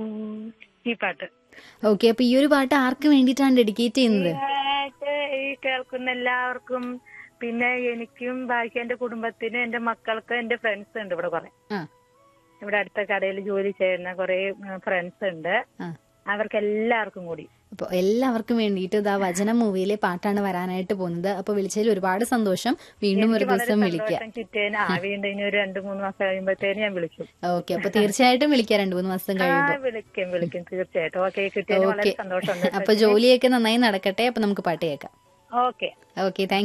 ഈ പാട്ട് ഓക്കെ അപ്പൊ ഈ ഒരു പാട്ട് ആർക്ക് വേണ്ടിയിട്ടാണ് ഡെഡിക്കേറ്റ് ചെയ്യുന്നത് പാട്ട് ഈ കേൾക്കുന്ന എല്ലാവർക്കും പിന്നെ എനിക്കും ബാക്കി എന്റെ കുടുംബത്തിന് എന്റെ മക്കൾക്ക് എന്റെ ഫ്രണ്ട്സ് ഉണ്ട് ഇവിടെ കുറെ ആ ഇവിടെ അടുത്ത കടയിൽ ജോലി ചെയ്യുന്ന കുറെ ഫ്രണ്ട്സ് ഉണ്ട് ആ അവർക്ക് എല്ലാവർക്കും കൂടി അപ്പോൾ എല്ലാവർക്കും വേണ്ടിയിട്ട് ഇതാ വചനം മൂവിയിലെ പാട്ടാണ് വരാനായിട്ട് പോകുന്നത് അപ്പൊ വിളിച്ചതിൽ ഒരുപാട് സന്തോഷം വീണ്ടും ഒരു എനിക്ക് വളരെ ദിവസം വിളിക്കുക സന്തോഷം കിട്ടിയതിന് ആ വീണ്ടും ഇനി ഒരു രണ്ടു മൂന്ന് മാസം കഴിയുമ്പോഴത്തേന് ഞാൻ വിളിക്കും ഓക്കെ അപ്പൊ തീർച്ചയായിട്ടും വിളിക്കാം രണ്ടു മൂന്ന് മാസം ആ കഴിയുമ്പോൾ വിളിക്കും വിളിക്കും തീർച്ചയായിട്ടും ഓക്കെ കിട്ടിയതിന് വളരെ ഓക്കെ സന്തോഷമുണ്ട് അപ്പൊ ജോലിയൊക്കെ നന്നായി നടക്കട്ടെ അപ്പൊ നമുക്ക് പാട്ട് കേൾക്കാം ഓക്കെ ഓക്കെ താങ്ക്